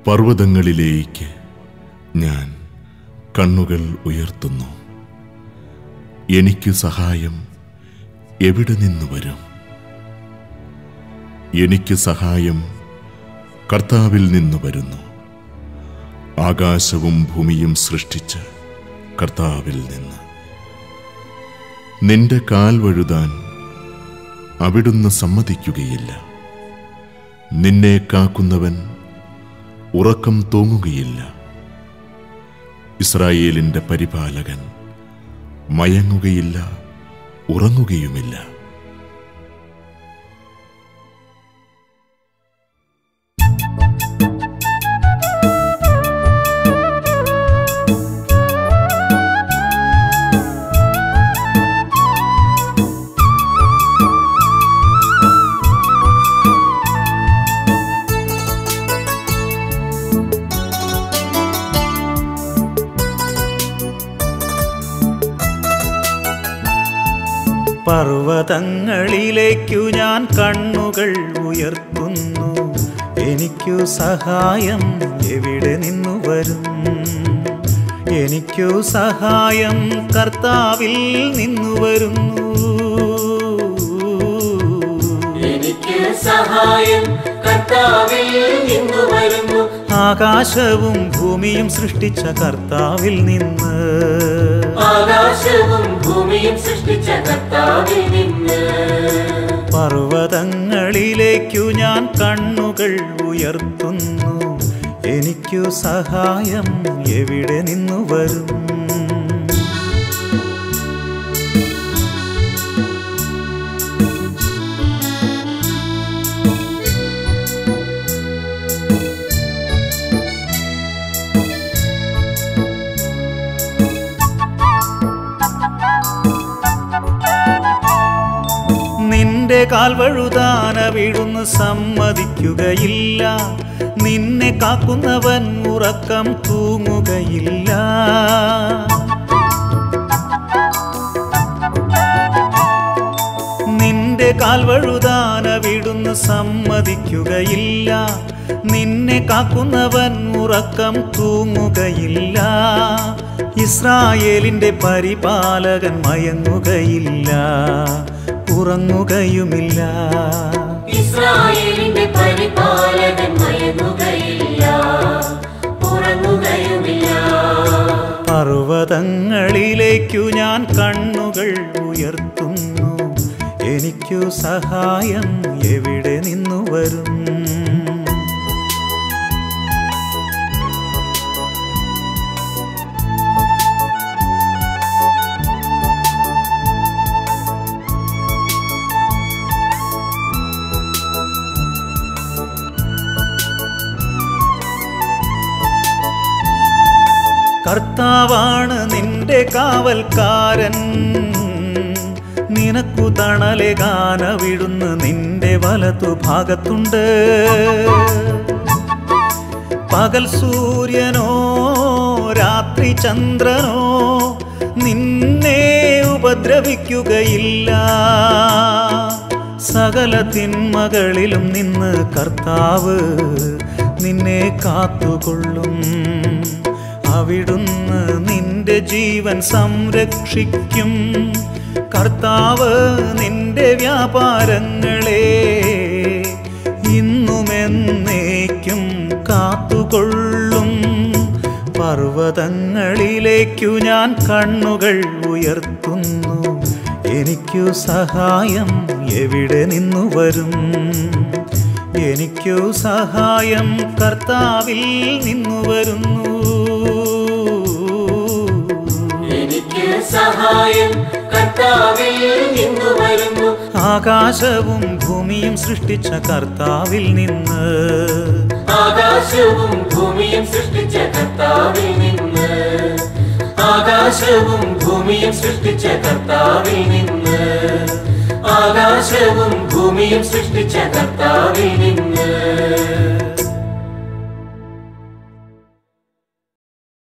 പർവ്വതങ്ങളിലേക്ക് ഞാൻ കണ്ണുകൾ ഉയർത്തുന്നു എനിക്ക് സഹായം എവിടെ നിന്ന് വരും എനിക്ക് സഹായം കർത്താവിൽ നിന്ന് വരുന്നു ആകാശവും ഭൂമിയും സൃഷ്ടിച്ച കർത്താവിൽ നിന്ന് നിന്റെ കാൽ വഴുതാൻ അവിടുന്ന് സമ്മതിക്കുകയില്ല നിന്നെ കാക്കുന്നവൻ ഉറക്കം തൂങ്ങുകയില്ല ഇസ്രായേലിന്റെ പരിപാലകൻ മയങ്ങുകയില്ല ഉറങ്ങുകയുമില്ല പർവ്വതങ്ങളിലേക്കു ഞാൻ കണ്ണുകൾ ഉയർത്തുന്നു എനിക്കു സഹായം എവിടെ നിന്നു വരും എനിക്കു സഹായം കർത്താവിൽ നിന്നു വരുന്നു എനിക്ക് സഹായം കർത്താവിൽ നിന്നു വരുന്നു ആകാശവും ഭൂമിയും സൃഷ്ടിച്ച കർത്താവിൽ നിന്ന് ആകാശവും ഭൂമിയും സൃഷ്ടിച്ച കർത്താവിൽ നിന്ന് പർവ്വതങ്ങളിലേക്കു ഞാൻ കണ്ണുകൾ ഉയർത്തുന്നു എനിക്കു സഹായം എവിടെ നിന്നു വരും നിന്റെ കാൽ വഴുതാന വീഴുന്ന് സമ്മതിക്കുകയില്ല നിന്നെ കാക്കുന്നവൻ ഉറക്കം തൂങ്ങുകയില്ല നിന്റെ കാൽ വഴുതാന വീടുന്ന് സമ്മതിക്കുകയില്ല നിന്നെ കാക്കുന്നവൻ ഉറക്കം തൂങ്ങുകയില്ല ഇസ്രായേലിന്റെ പരിപാലകൻ മയങ്ങുകയില്ല ഉറങ്ങുകയുമില്ല ഇസ്രായേലിന്റെ പരിപാലകൻ മയങ്ങുകയില്ല ഉറങ്ങുകയുമില്ല പർവ്വതങ്ങളിലേക്കു ഞാൻ കണ്ണുകൾ ഉയർത്തുന്നു എനിക്കു സഹായം എവിടെ നിന്നു വരും കർത്താവാണ് നിന്റെ കാവൽക്കാരൻ നിനക്കു തണലേകാന വിടുന്ന് നിന്റെ വലതു ഭാഗത്തുണ്ട് പകൽ സൂര്യനോ രാത്രി ചന്ദ്രനോ നിന്നെ ഉപദ്രവിക്കുകയില്ല സകല തിന്മകളിലും നിന്ന് കർത്താവ് നിന്നെ കാത്തുകൊള്ളും അവിടുന്ന് നിന്റെ ജീവൻ സംരക്ഷിക്കും കർത്താവ് നിന്റെ വ്യാപാരങ്ങളെ ഇന്നുമെന്നേക്കും കാത്തുകൊള്ളും പർവ്വതങ്ങളിലേക്കു ഞാൻ കണ്ണുകൾ ഉയർത്തുന്നു എനിക്കു സഹായം എവിടെ നിന്നു വരും എനിക്കു സഹായം കർത്താവിൽ നിന്നു വരുന്നു എനിക്ക് സഹായം കർത്താവിൽ നിന്നു വരുന്നു ആകാശവും ഭൂമിയും സൃഷ്ടിച്ച കർത്താവിൽ നിന്ന് ആകാശവും ഭൂമിയും സൃഷ്ടിച്ച കർത്താവിൽ നിന്ന് ആകാശവും ഭൂമിയും സൃഷ്ടിച്ച കർത്താവിൽ നിന്ന് ആകാശവും ഭൂമിയും സൃഷ്ടിച്ച കർത്താവിൽ നിന്ന്